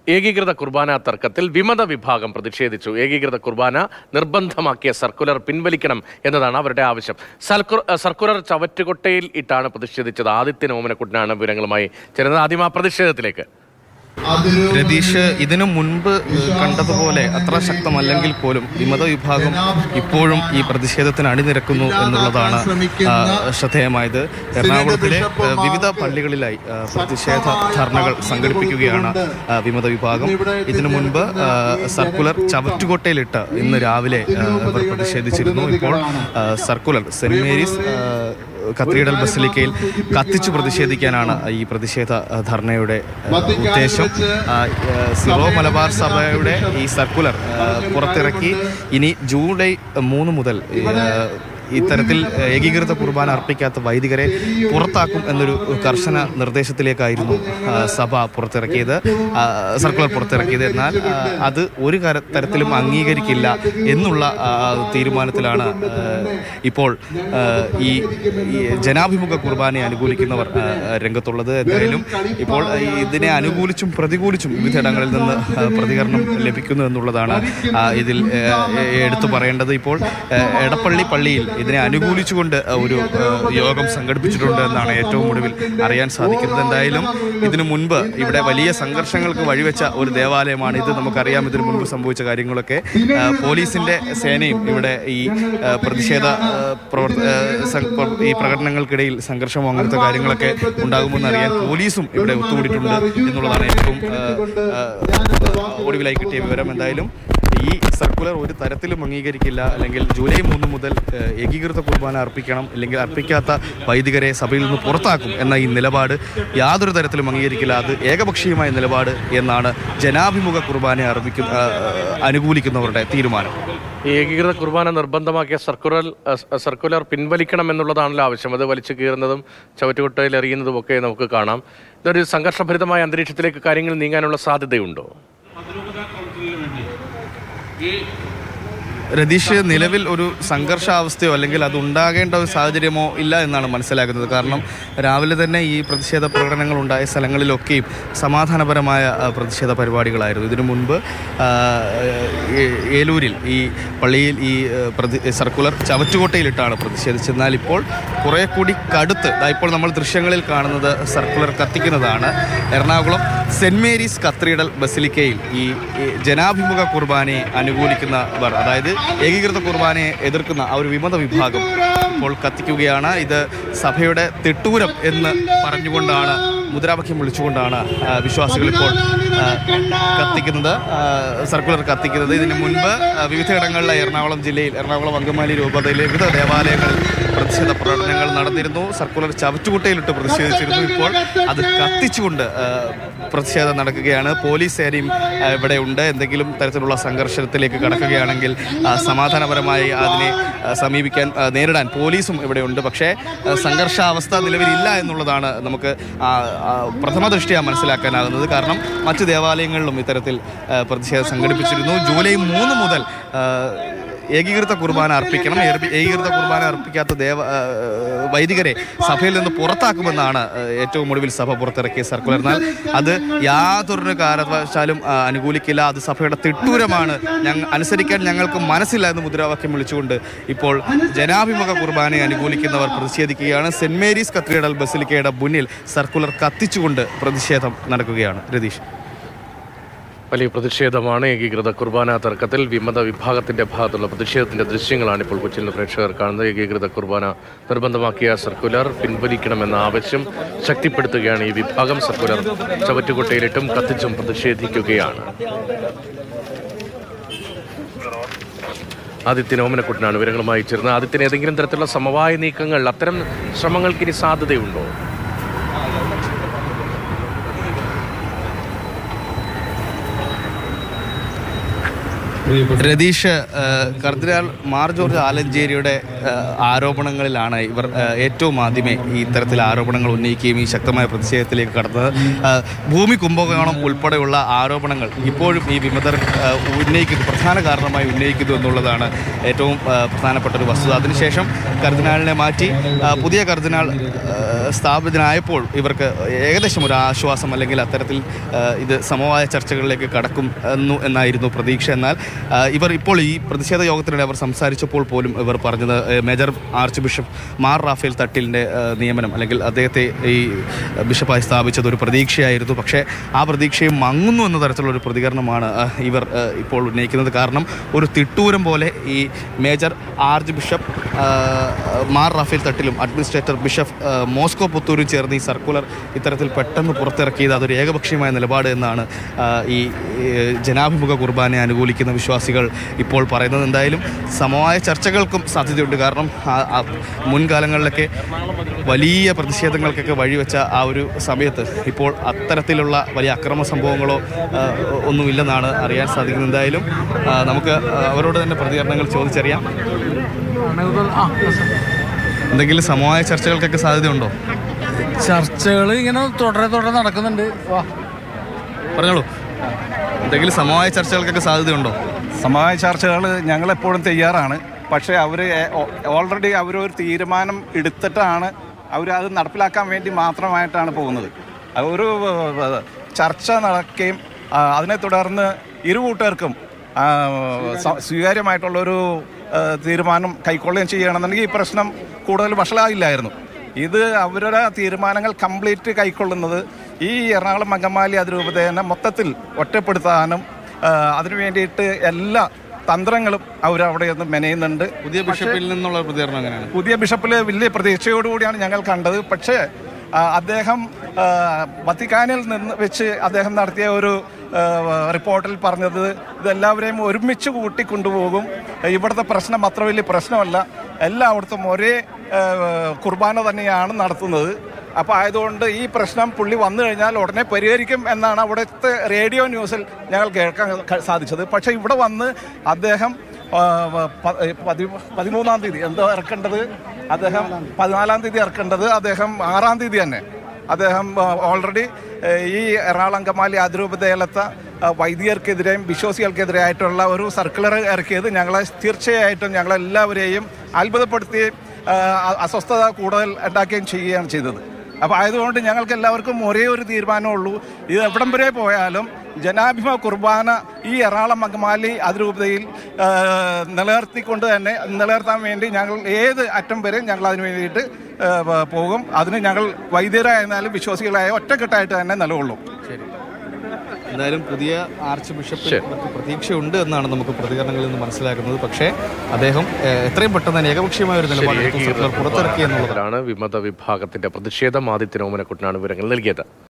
ഏകീകൃത കുർബാന തർക്കത്തിൽ വിമത വിഭാഗം പ്രതിഷേധിച്ചു ഏകീകൃത കുർബാന നിർബന്ധമാക്കിയ സർക്കുലർ പിൻവലിക്കണം എന്നതാണ് അവരുടെ ആവശ്യം സർക്കു- സർക്കുലർ ചവറ്റുകൊട്ടയിൽ ഇട്ടാണ് പ്രതിഷേധിച്ചത് ആദിത്യൻ ഓമനക്കുട്ടനാണ് വിവരങ്ങളുമായി ചേരുന്നത് ആദ്യം ആ പ്രതിഷേധത്തിലേക്ക് രതീഷ് ഇതിനു മുൻപ് ഏഹ്, കണ്ടതുപോലെ അത്ര ശക്തമല്ലെങ്കിൽ പോലും വിമത വിഭാഗം ഇപ്പോഴും ഈ പ്രതിഷേധത്തിന് അണിനിരക്കുന്നു എന്നുള്ളതാണ് ആ, ശ്രദ്ധേയമായത് എറണാകുളത്തിലെ ഏഹ്, വിവിധ പള്ളികളിലായി ആ, പ്രതിഷേധ ധർണകൾ സംഘടിപ്പിക്കുകയാണ് ആ, വിമത വിഭാഗം ഇതിനു മുൻപ് ആ, സർക്കുലർ ചവറ്റുകൊട്ടയിലിട്ട് ഇന്ന് രാവിലെ ആ, ഇവർ പ്രതിഷേധിച്ചിരുന്നു ഇപ്പോൾ ആ, സർക്കുലർ സെന്റ് മേരീസ് ആ, കത്തീഡ്രൽ ബസിലിക്കയിൽ കത്തിച്ചു പ്രതിഷേധിക്കാനാണ് ഈ പ്രതിഷേധ ആ, ധർണയുടെ ആ, ഉദ്ദേശം ആ, ആ, സിറോ മലബാർ സഭയുടെ ഈ സർക്കുലർ ആ, പുറത്തിറക്കി ഇനി ജൂലൈ മൂന്ന് മുതൽ ആ, ഇത്തരത്തിൽ ഏകീകൃത കുർബാന അർപ്പിക്കാത്ത വൈദികരെ പുറത്താക്കും എന്നൊരു കർശന നിർദ്ദേശത്തിലേക്കായിരുന്നു ആ, സഭ പുറത്തിറക്കിയത് ആ, സർക്കുലർ പുറത്തിറക്കിയത് എന്നാൽ ആ, അത് ഒരു കര- തരത്തിലും അംഗീകരിക്കില്ല എന്നുള്ള ആ, തീരുമാനത്തിലാണ് ആ, ഇപ്പോൾ ആ, ഈ ഈ ജനാഭിമുഖ കുർബാനയെ അനുകൂലിക്കുന്നവർ ആ, രംഗത്തുള്ളത് എന്തായാലും ഇപ്പോൾ ഈ ഇതിനെ അനുകൂലിച്ചും പ്രതികൂലിച്ചും വിവിധയിടങ്ങളിൽ നിന്ന് ആ, പ്രതികരണം ലഭിക്കുന്നു എന്നുള്ളതാണ് ആ, ഇതിൽ ആ, എടുത്തു പറയേണ്ടത് ഇപ്പോൾ ആ, എടപ്പള്ളി പള്ളിയിൽ ഇതിനെ അനുകൂലിച്ചുകൊണ്ട് ആ, ഒരു ആ, യോഗം സംഘടിപ്പിച്ചിട്ടുണ്ട് എന്നാണ് ഏറ്റവും ഒടുവിൽ അറിയാൻ സാധിക്കുന്നത് എന്തായാലും ഇതിനു മുൻപ് ഇവിടെ വലിയ സംഘർഷങ്ങൾക്ക് വഴിവെച്ച ഒരു ദേവാലയമാണ് ഇത് നമുക്കറിയാം ഇതിനു മുൻപ് സംഭവിച്ച കാര്യങ്ങളൊക്കെ ആ, പോലീസിന്റെ സേനയും ഇവിടെ ഈ ആ, പ്രതിഷേധ ആ, പ്രവർ- ആ, സം- പ്ര- ഈ പ്രകടനങ്ങൾക്കിടയിൽ സംഘർഷമോ അങ്ങനത്തെ കാര്യങ്ങളൊക്കെ ഉണ്ടാകുമെന്ന് അറിയാൻ പോലീസും ഇവിടെ ഒത്തുകൂടിയിട്ടുണ്ട് എന്നുള്ളതാണ് ഏറ്റവും ആ, ആ, ഒടുവിലായി കിട്ടിയ വിവരം എന്തായാലും ഈ സർക്കുലർ ഒരു തരത്തിലും അംഗീകരിക്കില്ല അല്ലെങ്കിൽ ജൂലൈ മൂന്ന് മുതൽ ഏഹ്, ഏകീകൃത കുർബാന അർപ്പിക്കണം അല്ലെങ്കിൽ അർപ്പിക്കാത്ത വൈദികരെ സഭയിൽ നിന്ന് പുറത്താക്കും എന്ന ഈ നിലപാട് യാതൊരു തരത്തിലും അംഗീകരിക്കില്ല അത് ഏകപക്ഷീയമായ നിലപാട് എന്നാണ് ജനാഭിമുഖ കുർബാനയെ അർപ്പിക്കുന്ന ആ, അനുകൂലിക്കുന്നവരുടെ തീരുമാനം ഈ ഏകീകൃത കുർബാന നിർബന്ധമാക്കിയ സർക്കുലർ അഹ് സർക്കുലർ പിൻവലിക്കണം എന്നുള്ളതാണല്ലോ ആവശ്യം അത് വലിച്ചു കീറുന്നതും ചവറ്റുകൊട്ടയിൽ എറിയുന്നതും ഒക്കെ നമുക്ക് കാണാം ഇതൊരു സംഘർഷഭരിതമായ അന്തരീക്ഷത്തിലേക്ക് കാര്യങ്ങൾ നീങ്ങാനുള്ള സാധ്യതയുണ്ടോ രതീഷ് നിലവിൽ ഒരു സംഘർഷാവസ്ഥയോ അല്ലെങ്കിൽ അത് ഉണ്ടാകേണ്ട ഒരു സാഹചര്യമോ ഇല്ല എന്നാണ് മനസ്സിലാക്കുന്നത് കാരണം രാവിലെ തന്നെ ഈ പ്രതിഷേധ പ്രകടനങ്ങൾ ഉണ്ടായ സ്ഥലങ്ങളിലൊക്കെയും സമാധാനപരമായ ആ, പ്രതിഷേധ പരിപാടികളായിരുന്നു ഇതിനു മുൻപ് ആ, ഏ- ഏലൂരിൽ ഈ പള്ളിയിൽ ഈ ആ, പ്രതി സർക്കുലർ ചവറ്റുകൊട്ടയിലിട്ടാണ് പ്രതിഷേധിച്ചത് എന്നാൽ ഇപ്പോൾ കുറേ കൂടി കടുത്ത് ദാ ഇപ്പോൾ നമ്മൾ ദൃശ്യങ്ങളിൽ കാണുന്നത് സർക്കുലർ കത്തിക്കുന്നതാണ് എറണാകുളം സെന്റ് മേരീസ് കത്തീഡ്രൽ ബസിലിക്കയിൽ ഈ ഈ ജനാഭിമുഖ കുർബാനയെ അനുകൂലിക്കുന്നവർ അതായത് ഏകീകൃത കുർബാനയെ എതിർക്കുന്ന ആ ഒരു വിമത വിഭാഗം ഇപ്പോൾ കത്തിക്കുകയാണ് ഇത് സഭയുടെ തിട്ടൂരം എന്ന് പറഞ്ഞുകൊണ്ടാണ് മുദ്രാവാക്യം വിളിച്ചുകൊണ്ടാണ് ആ, വിശ്വാസികൾ ഇപ്പോൾ ആ, കത്തിക്കുന്നത് ആ, സർക്കുലർ കത്തിക്കുന്നത് ഇതിന് മുൻപ് ആ, വിവിധയിടങ്ങളിലെ എറണാകുളം ജില്ലയിൽ എറണാകുളം അങ്കമാലി രൂപതയിലെ വിവിധ ദേവാലയങ്ങളിൽ പ്രതിഷേധ പ്രകടനങ്ങൾ നടന്നിരുന്നു സർക്കുലർ ചവറ്റുകുട്ടയിലിട്ട് പ്രതിഷേധിച്ചിരുന്നു ഇപ്പോൾ അത് കത്തിച്ചുകൊണ്ട് ആ, പ്രതിഷേധം നടക്കുകയാണ് പോലീസ് സേനയും ആ, ഇവിടെ ഉണ്ട് എന്തെങ്കിലും തരത്തിലുള്ള സംഘർഷത്തിലേക്ക് കടക്കുകയാണെങ്കിൽ ആ, സമാധാനപരമായി അതിനെ ആ, സമീപിക്കാൻ ആ, നേരിടാൻ പോലീസും ഇവിടെ ഉണ്ട് പക്ഷേ ആ, സംഘർഷാവസ്ഥ നിലവിലില്ല എന്നുള്ളതാണ് നമുക്ക് ആ, ആ, പ്രഥമ ദൃഷ്ടിയ മനസ്സിലാക്കാനാകുന്നത് കാരണം മറ്റു ദേവാലയങ്ങളിലും ഇത്തരത്തിൽ ആ, പ്രതിഷേധം സംഘടിപ്പിച്ചിരുന്നു ജൂലൈ മൂന്ന് മുതൽ ആ, ഏകീകൃത കുർബാന അർപ്പിക്കണം ഏർബി- ഏകീകൃത കുർബാന അർപ്പിക്കാത്ത ദേവ ആ, വൈദികരെ സഭയിൽ നിന്ന് പുറത്താക്കുമെന്നാണ് ആ, ഏറ്റവും ഒടുവിൽ സഭ പുറത്തിറക്കിയ സർക്കുലർ എന്നാൽ അത് യാതൊരു കാരണവശാലും ആ, അനുകൂലിക്കില്ല അത് സഭയുടെ തിട്ടൂരമാണ് ഞങ്ങൾ അനുസരിക്കാൻ ഞങ്ങൾക്ക് മനസ്സില്ല എന്ന് മുദ്രാവാക്യം വിളിച്ചുകൊണ്ട് ഇപ്പോൾ ജനാഭിമുഖ കുർബാനയെ അനുകൂലിക്കുന്നവർ പ്രതിഷേധിക്കുകയാണ് സെന്റ് മേരീസ് കത്തീഡ്രൽ ബസിലിക്കയുടെ മുന്നിൽ സർക്കുലർ കത്തിച്ചുകൊണ്ട് പ്രതിഷേധം നടക്കുകയാണ് രതീഷ് വലിയ പ്രതിഷേധമാണ് ഏകീകൃത കുർബാന തർക്കത്തിൽ വിമത വിഭാഗത്തിന്റെ ഭാഗത്തുള്ള പ്രതിഷേധത്തിന്റെ ദൃശ്യങ്ങളാണ് ഇപ്പോൾ കൊച്ചിയിൽ നിന്ന് പ്രേക്ഷകർ കാണുന്നത് ഏകീകൃത കുർബാന നിർബന്ധമാക്കിയ സർക്കുലർ പിൻവലിക്കണമെന്ന ആവശ്യം ശക്തിപ്പെടുത്തുകയാണ് ഈ വിഭാഗം സർക്കുലർ ചവറ്റുകൊട്ടയിലിട്ടും കത്തിച്ചും പ്രതിഷേധിക്കുകയാണ് ആദിത്യൻ ഓമനക്കുട്ടനാണ് വിവരങ്ങളുമായി ചേർന്നത് ആദിത്യന് ഏതെങ്കിലും തരത്തിലുള്ള സമവായ നീക്കങ്ങൾ അത്തരം ശ്രമങ്ങൾക്ക് ഇനി സാധ്യതയുണ്ടോ രതീഷ് ഏഹ്, കർദിനാൾ മാർ ജോർജ് ആലഞ്ചേരിയുടെ ഏഹ്, ആരോപണങ്ങളിലാണ് ഇവർ ഏഹ്, ഏറ്റവും ആദ്യമേ ഈ ഇത്തരത്തിൽ ആരോപണങ്ങൾ ഉന്നയിക്കുകയും ഈ ശക്തമായ പ്രതിഷേധത്തിലേക്ക് കടന്നത് ഏഹ്, ഭൂമി കുംഭകോണം ഉൾപ്പെടെയുള്ള ആരോപണങ്ങൾ ഇപ്പോഴും ഈ വിമതർ ഏഹ്, ഉന്നയിക്കുന്നു പ്രധാന കാരണമായി ഉന്നയിക്കുന്നു എന്നുള്ളതാണ് ഏറ്റവും ഏഹ്, പ്രധാനപ്പെട്ട ഒരു വസ്തുത അതിനുശേഷം കർദിനാളിനെ മാറ്റി ഏഹ്, പുതിയ കർദിനാൾ ഏഹ്, സ്ഥാപിതനായപ്പോൾ ഇവർക്ക് ഏകദേശം ഒരു ആശ്വാസം അല്ലെങ്കിൽ അത്തരത്തിൽ ആ, ഇത് സമവായ ചർച്ചകളിലേക്ക് കടക്കും എന്നു എന്നായിരുന്നു പ്രതീക്ഷ എന്നാൽ ആ, ഇവർ ഇപ്പോൾ ഈ പ്രതിഷേധ യോഗത്തിനിടെ അവർ സംസാരിച്ചപ്പോൾ പോലും ഇവർ പറഞ്ഞത് ഏ, major archbishop Mar Raphael തട്ടിലിൻ്റെ ആ, നിയമനം അല്ലെങ്കിൽ അദ്ദേഹത്തെ ഈ ബിഷപ്പായി സ്ഥാപിച്ചത് ഒരു പ്രതീക്ഷയായിരുന്നു പക്ഷേ ആ പ്രതീക്ഷയും മങ്ങുന്നു എന്ന തരത്തിലുള്ള ഒരു പ്രതികരണമാണ് ആ, ഇവർ ആ, ഇപ്പോൾ ഉന്നയിക്കുന്നത് കാരണം ഒരു തിട്ടൂരം പോലെ ഈ മേജർ ആർച്ച് ബിഷപ്പ് ആ, മാർ റാഫേൽ തട്ടിലും അഡ്മിനിസ്ട്രേറ്റർ ബിഷപ്പ് ആ, മോസ്കോ പുത്തൂരും ചേർന്ന് ഈ സർക്കുലർ ഇത്തരത്തിൽ പെട്ടെന്ന് പുറത്തിറക്കിയത് അതൊരു ഏകപക്ഷീയമായ നിലപാട് എന്നാണ് ആ, ഈ ഈ ജനാഭിമുഖ കുർബാനയെ അനുകൂലിക്കുന്ന വിശ്വാസികൾ ഇപ്പോൾ പറയുന്നത് എന്തായാലും സമവായ ചർച്ചകൾക്കും സാധ്യതയുണ്ട് കാരണം ആ- ആ മുൻകാലങ്ങളിലൊക്കെ വലിയ പ്രതിഷേധങ്ങൾക്കൊക്കെ വഴിവെച്ച ആ ഒരു സമയത്ത് ഇപ്പോൾ അത്തരത്തിലുള്ള വലിയ അക്രമ സംഭവങ്ങളോ ആ, ഒന്നുമില്ലെന്നാണ് അറിയാൻ സാധിക്കുന്നത് എന്തായാലും ആ, നമുക്ക് ആ, അവരോട് തന്നെ പ്രതികരണങ്ങൾ ചോദിച്ചറിയാം എന്തെങ്കിലും സമവായ ചർച്ചകൾക്കൊക്കെ സാധ്യതയുണ്ടോ ചർച്ചകൾ ഇങ്ങനെ തുടരെ തുടരെ നടക്കുന്നുണ്ട് വാ പറഞ്ഞോളൂ എന്തെങ്കിലും സമവായ ചർച്ചകൾക്കൊക്കെ സാധ്യതയുണ്ടോ സമാജ ചർച്ചകൾ ഞങ്ങളെപ്പോഴും തയ്യാറാണ് പക്ഷേ അവർ ഓൾറെഡി അവരൊരു തീരുമാനം എടുത്തിട്ടാണ് അവർ അത് നടപ്പിലാക്കാൻ വേണ്ടി മാത്രമായിട്ടാണ് പോകുന്നത് അത് ഒരു ഏഹ്, ചർച്ച നടക്കുകയും ആ, അതിനെ തുടർന്ന് ഇരു കൂട്ടുകാർക്കും ആ, സ- സ്വീകാര്യമായിട്ടുള്ളൊരു ഏഹ്, തീരുമാനം കൈക്കൊള്ളുകയും ചെയ്യണമെന്നുണ്ടെങ്കിൽ ഈ പ്രശ്നം കൂടുതൽ വഷളായില്ലായിരുന്നു ഇത് അവരുടെ തീരുമാനങ്ങൾ കംപ്ലീറ്റ് കൈക്കൊള്ളുന്നത് ഈ എറണാകുളം അങ്കമാലി അതിരൂപതേനെ മൊത്തത്തിൽ ഒറ്റപ്പെടുത്താനും ആ, അതിനു വേണ്ടിയിട്ട് എല്ലാ തന്ത്രങ്ങളും അവർ അവിടെ നിന്ന് മെനയുന്നുണ്ട് പുതിയ ബിഷപ്പിൽ നിന്നുള്ള പ്രതികരണം എങ്ങനെയാണ് പുതിയ ബിഷപ്പിൽ വലിയ പ്രതീക്ഷയോടുകൂടിയാണ് ഞങ്ങൾ കണ്ടത് പക്ഷേ ആ, അദ്ദേഹം ആ, വത്തിക്കാനിൽ നിന്ന് വെച്ച് അദ്ദേഹം നടത്തിയ ഒരു ആ, റിപ്പോർട്ടിൽ പറഞ്ഞത് ഇതെല്ലാവരെയും ഒരുമിച്ച് കൂട്ടിക്കൊണ്ടുപോകും ഇവിടുത്തെ പ്രശ്നം അത്ര വലിയ പ്രശ്നമല്ല എല്ലായിടത്തും ഒരേ ആ, കുർബാന തന്നെയാണ് നടത്തുന്നത് അപ്പോൾ ആയതുകൊണ്ട് ഈ പ്രശ്നം പുള്ളി വന്നു കഴിഞ്ഞാൽ ഉടനെ പരിഹരിക്കും എന്നാണ് അവിടുത്തെ റേഡിയോ ന്യൂസിൽ ഞങ്ങൾ കേൾക്കാൻ ക- സാധിച്ചത് പക്ഷേ ഇവിടെ വന്ന് അദ്ദേഹം ആ, പ- പതി- പതിമൂന്നാം തീയതി എന്താ ഇറക്കേണ്ടത് അദ്ദേഹം പതിനാലാം തീയതി ഇറക്കേണ്ടത് അദ്ദേഹം ആറാം തീയതി തന്നെ അദ്ദേഹം ഓൾറെഡി ഈ എറണാകുളം അങ്കമാലി അതിരൂപതയിലത്തെ ആ, വൈദികർക്കെതിരെയും വിശ്വാസികൾക്കെതിരെ ആയിട്ടുള്ള ഒരു സർക്കുലർ ഇറക്കിയത് ഞങ്ങളെ തീർച്ചയായിട്ടും ഞങ്ങളെല്ലാവരെയും അത്ഭുതപ്പെടുത്തുകയും ആ, അ- അസ്വസ്ഥത കൂടുതൽ ഉണ്ടാക്കുകയും ചെയ്യുകയാണ് ചെയ്തത് അപ്പോൾ ആയതുകൊണ്ട് ഞങ്ങൾക്ക് എല്ലാവർക്കും ഒരേ ഒരു തീരുമാനമുള്ളൂ ഇത് എവിടം വരെ പോയാലും ജനാഭിമ കുർബാന ഈ എറണാകുളം അങ്കമാലി അതിരൂപതയിൽ ആ, നിലനിർത്തിക്കൊണ്ട് തന്നെ നിലനിർത്താൻ വേണ്ടി ഞങ്ങൾ ഏത് അറ്റം വരെ ഞങ്ങൾ അതിന് വേണ്ടിയിട്ട് ആ, പ- പോകും അതിന് ഞങ്ങൾ വൈദ്യരായിരുന്നാലും വിശ്വാസികളായ ഒറ്റക്കെട്ടായിട്ട് തന്നെ നിലകൊള്ളും ശരി എന്തായാലും പുതിയ ആർച്ച് ബിഷപ്പിൽ ഇവർക്ക് പ്രതീക്ഷയുണ്ട് എന്നാണ് നമുക്ക് പ്രതികരണങ്ങളിൽ നിന്ന് മനസ്സിലാക്കുന്നത് പക്ഷേ അദ്ദേഹം ഏഹ്, എത്രയും പെട്ടെന്ന് തന്നെ ഏകപക്ഷീയമായ ഒരു നിലപാട് എടുത്ത് സർക്കാർ പുറത്തിറക്കി എന്നുള്ളതാണ് ാണ് വിമത വിഭാഗത്തിന്റെ പ്രതിഷേധം ആദിത്യ ഓമനക്കുട്ടനാണ് വിവരങ്ങൾ നൽകിയത്